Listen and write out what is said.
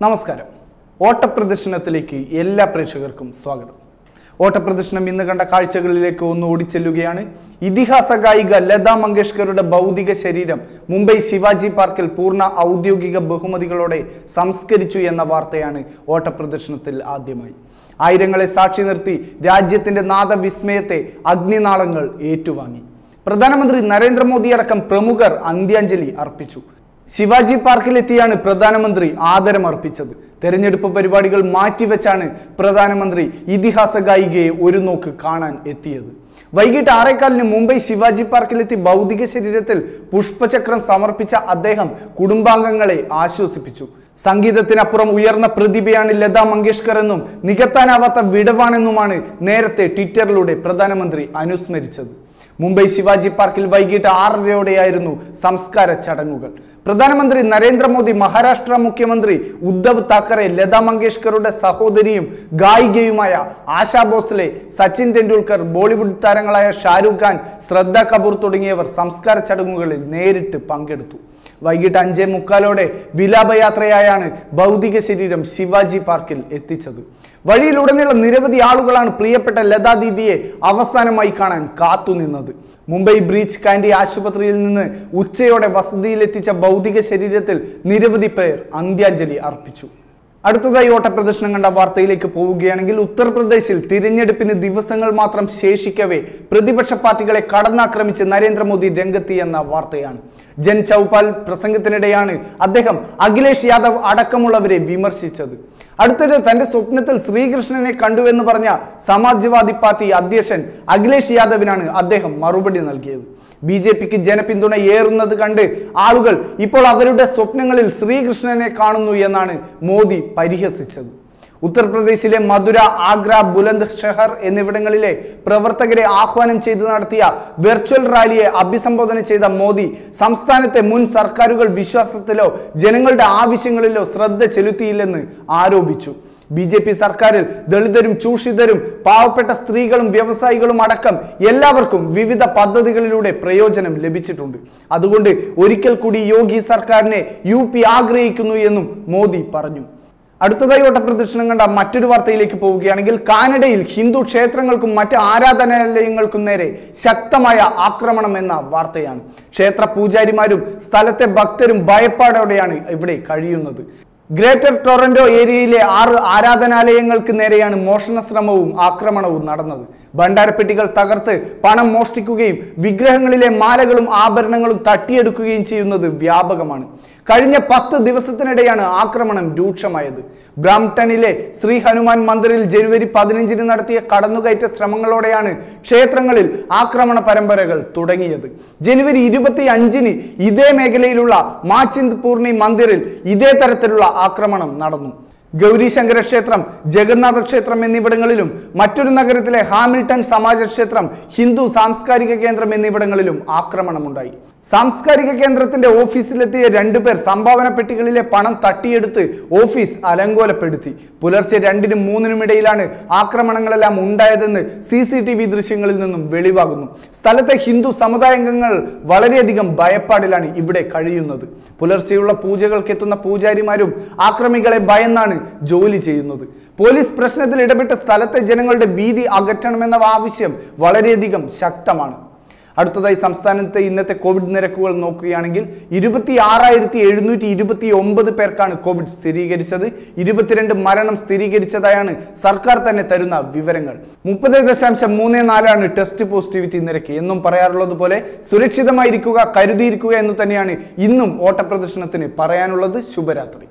നമസ്കാരം ഓട്ടപ്രദർശനത്തിലേക്ക് എല്ലാ പ്രേക്ഷകർക്കും സ്വാഗതം ഓട്ടപ്രദർശനം ഇന്ന് കണ്ട കാഴ്ചകളിലേക്ക് ഒന്ന് ഓടിച്ചെല്ലുകയാണ് ഇതിഹാസ ഗായിക ലതാ മങ്കേഷ്കറുടെ ഭൗതിക ശരീരം മുംബൈ ശിവാജി പാർക്കിൽ പൂർണ്ണ ഔദ്യോഗിക ബഹുമതികളോടെ സംസ്കരിച്ചു എന്ന വാർത്തയാണ് ഓട്ടപ്രദർശനത്തിൽ ആദ്യമായി ആയിരങ്ങളെ സാക്ഷി നിർത്തി രാജ്യത്തിന്റെ നാദവിസ്മയത്തെ അഗ്നിനാളങ്ങൾ ഏറ്റുവാങ്ങി പ്രധാനമന്ത്രി നരേന്ദ്രമോദി അടക്കം പ്രമുഖർ അന്ത്യാഞ്ജലി അർപ്പിച്ചു ശിവാജി പാർക്കിലെത്തിയാണ് പ്രധാനമന്ത്രി ആദരമർപ്പിച്ചത് തെരഞ്ഞെടുപ്പ് പരിപാടികൾ മാറ്റിവെച്ചാണ് പ്രധാനമന്ത്രി ഇതിഹാസ ഗായികയെ ഒരു നോക്ക് കാണാൻ എത്തിയത് വൈകിട്ട് ആറേക്കാലിന് മുംബൈ ശിവാജി പാർക്കിലെത്തി ഭൗതിക ശരീരത്തിൽ പുഷ്പചക്രം സമർപ്പിച്ച അദ്ദേഹം കുടുംബാംഗങ്ങളെ ആശ്വസിപ്പിച്ചു സംഗീതത്തിനപ്പുറം ഉയർന്ന പ്രതിഭയാണ് ലതാ മങ്കേഷ്കർ എന്നും നികത്താനാവാത്ത വിടവാണെന്നുമാണ് നേരത്തെ ട്വിറ്ററിലൂടെ പ്രധാനമന്ത്രി അനുസ്മരിച്ചത് മുംബൈ ശിവാജി പാർക്കിൽ വൈകിട്ട് ആറരയോടെയായിരുന്നു സംസ്കാര ചടങ്ങുകൾ പ്രധാനമന്ത്രി നരേന്ദ്രമോദി മഹാരാഷ്ട്ര മുഖ്യമന്ത്രി ഉദ്ധവ് താക്കറെ ലതാ മങ്കേഷ്കറുടെ സഹോദരിയും ഗായികയുമായ ആശാ ഭോസ്ലെ സച്ചിൻ ടെണ്ടുൽക്കർ ബോളിവുഡ് താരങ്ങളായ ഷാരൂഖ് ഖാൻ ശ്രദ്ധ കപൂർ തുടങ്ങിയവർ സംസ്കാര ചടങ്ങുകളിൽ നേരിട്ട് പങ്കെടുത്തു വൈകിട്ട് അഞ്ചേ മുക്കാലോടെ വിലാപയാത്രയായാണ് ഭൗതിക ശരീരം ശിവാജി പാർക്കിൽ എത്തിച്ചത് വഴിയിലുടനീളം നിരവധി ആളുകളാണ് പ്രിയപ്പെട്ട ലതാ ദീദിയെ അവസാനമായി കാണാൻ കാത്തുനിന്നത് മുംബൈ ബ്രീച്ച് കാൻഡി ആശുപത്രിയിൽ നിന്ന് ഉച്ചയോടെ വസതിയിലെത്തിച്ച ഭൗതിക ശരീരത്തിൽ നിരവധി പേർ അന്ത്യാഞ്ജലി അർപ്പിച്ചു അടുത്തതായി ഓട്ടപ്രദർശനം കണ്ട വാർത്തയിലേക്ക് പോവുകയാണെങ്കിൽ ഉത്തർപ്രദേശിൽ തിരഞ്ഞെടുപ്പിന് ദിവസങ്ങൾ മാത്രം ശേഷിക്കവേ പ്രതിപക്ഷ പാർട്ടികളെ കടന്നാക്രമിച്ച് നരേന്ദ്രമോദി രംഗത്തി എന്ന വാർത്തയാണ് ജൻ ചൗപാൽ പ്രസംഗത്തിനിടെയാണ് അദ്ദേഹം അഖിലേഷ് യാദവ് അടക്കമുള്ളവരെ വിമർശിച്ചത് അടുത്തിടെ തന്റെ സ്വപ്നത്തിൽ ശ്രീകൃഷ്ണനെ കണ്ടുവെന്ന് പറഞ്ഞ സമാജ്വാദി പാർട്ടി അധ്യക്ഷൻ അഖിലേഷ് യാദവിനാണ് അദ്ദേഹം മറുപടി നൽകിയത് ബി ജെ പിക്ക് ജനപിന്തുണ ഏറുന്നത് കണ്ട് ആളുകൾ ഇപ്പോൾ അവരുടെ സ്വപ്നങ്ങളിൽ ശ്രീകൃഷ്ണനെ കാണുന്നു എന്നാണ് മോദി പരിഹസിച്ചത് ഉത്തർപ്രദേശിലെ മധുര ആഗ്ര ബുലന്ദ് ഷഹർ എന്നിവിടങ്ങളിലെ പ്രവർത്തകരെ ആഹ്വാനം ചെയ്ത് നടത്തിയ വെർച്വൽ റാലിയെ അഭിസംബോധന ചെയ്ത മോദി സംസ്ഥാനത്തെ മുൻ സർക്കാരുകൾ വിശ്വാസത്തിലോ ജനങ്ങളുടെ ആവശ്യങ്ങളിലോ ശ്രദ്ധ ചെലുത്തിയില്ലെന്ന് ആരോപിച്ചു ബി ജെ പി സർക്കാരിൽ ദളിതരും ചൂഷിതരും പാവപ്പെട്ട സ്ത്രീകളും വ്യവസായികളും അടക്കം എല്ലാവർക്കും വിവിധ പദ്ധതികളിലൂടെ പ്രയോജനം ലഭിച്ചിട്ടുണ്ട് അതുകൊണ്ട് ഒരിക്കൽ കൂടി യോഗി സർക്കാരിനെ യു പി ആഗ്രഹിക്കുന്നു എന്നും മോദി പറഞ്ഞു അടുത്തതായി ഓട്ടപ്രദർശനം കണ്ട മറ്റൊരു വാർത്തയിലേക്ക് പോവുകയാണെങ്കിൽ കാനഡയിൽ ഹിന്ദു ക്ഷേത്രങ്ങൾക്കും മറ്റ് ആരാധനാലയങ്ങൾക്കും നേരെ ശക്തമായ ആക്രമണം എന്ന വാർത്തയാണ് ക്ഷേത്ര പൂജാരിമാരും സ്ഥലത്തെ ഭക്തരും ഭയപ്പാടോടെയാണ് ഇവിടെ കഴിയുന്നത് ഗ്രേറ്റർ ടൊറന്റോ ഏരിയയിലെ ആറ് ആരാധനാലയങ്ങൾക്ക് നേരെയാണ് മോഷണ ശ്രമവും ആക്രമണവും നടന്നത് ഭണ്ഡാരപ്പെട്ടികൾ തകർത്ത് പണം മോഷ്ടിക്കുകയും വിഗ്രഹങ്ങളിലെ മാലകളും ആഭരണങ്ങളും തട്ടിയെടുക്കുകയും ചെയ്യുന്നത് വ്യാപകമാണ് കഴിഞ്ഞ പത്ത് ദിവസത്തിനിടെയാണ് ആക്രമണം രൂക്ഷമായത് ബ്രാംപ്ടണിലെ ശ്രീ ഹനുമാൻ മന്ദിറിൽ ജനുവരി പതിനഞ്ചിന് നടത്തിയ കടന്നുകയറ്റ ശ്രമങ്ങളോടെയാണ് ക്ഷേത്രങ്ങളിൽ ആക്രമണ പരമ്പരകൾ തുടങ്ങിയത് ജനുവരി ഇരുപത്തി അഞ്ചിന് ഇതേ മേഖലയിലുള്ള മാച്ചിന്ദ് പൂർണി മന്ദിറിൽ ഇതേ തരത്തിലുള്ള ആക്രമണം നടന്നു ഗൗരീശങ്കര ക്ഷേത്രം ജഗന്നാഥ ക്ഷേത്രം എന്നിവിടങ്ങളിലും മറ്റൊരു നഗരത്തിലെ ഹാമിൽട്ടൺ സമാജ ക്ഷേത്രം ഹിന്ദു സാംസ്കാരിക കേന്ദ്രം എന്നിവിടങ്ങളിലും ആക്രമണമുണ്ടായി സാംസ്കാരിക കേന്ദ്രത്തിന്റെ ഓഫീസിലെത്തിയ രണ്ടുപേർ സംഭാവന പെട്ടികളിലെ പണം തട്ടിയെടുത്ത് ഓഫീസ് അലങ്കോലപ്പെടുത്തി പുലർച്ചെ രണ്ടിനും മൂന്നിനും ഇടയിലാണ് ആക്രമണങ്ങളെല്ലാം ഉണ്ടായതെന്ന് സി സി ടി വി ദൃശ്യങ്ങളിൽ നിന്നും വെളിവാകുന്നു സ്ഥലത്തെ ഹിന്ദു സമുദായാംഗങ്ങൾ വളരെയധികം ഭയപ്പാടിലാണ് ഇവിടെ കഴിയുന്നത് പുലർച്ചെയുള്ള പൂജകൾക്ക് എത്തുന്ന പൂജാരിമാരും ആക്രമികളെ ഭയന്നാണ് ജോലി ചെയ്യുന്നത് പോലീസ് പ്രശ്നത്തിൽ ഇടപെട്ട് സ്ഥലത്തെ ജനങ്ങളുടെ ഭീതി അകറ്റണമെന്ന ആവശ്യം വളരെയധികം ശക്തമാണ് അടുത്തതായി സംസ്ഥാനത്തെ ഇന്നത്തെ കോവിഡ് നിരക്കുകൾ നോക്കുകയാണെങ്കിൽ ഇരുപത്തി ആറായിരത്തി എഴുന്നൂറ്റി ഇരുപത്തി ഒമ്പത് പേർക്കാണ് കോവിഡ് സ്ഥിരീകരിച്ചത് ഇരുപത്തിരണ്ട് മരണം സ്ഥിരീകരിച്ചതായാണ് സർക്കാർ തന്നെ തരുന്ന വിവരങ്ങൾ മുപ്പത് ദശാംശം മൂന്ന് നാലാണ് ടെസ്റ്റ് പോസിറ്റിവിറ്റി നിരക്ക് എന്നും പറയാറുള്ളത് പോലെ സുരക്ഷിതമായിരിക്കുക കരുതിയിരിക്കുക എന്ന് തന്നെയാണ് ഇന്നും ഓട്ടപ്രദർശനത്തിന് പറയാനുള്ളത് ശുഭരാത്രി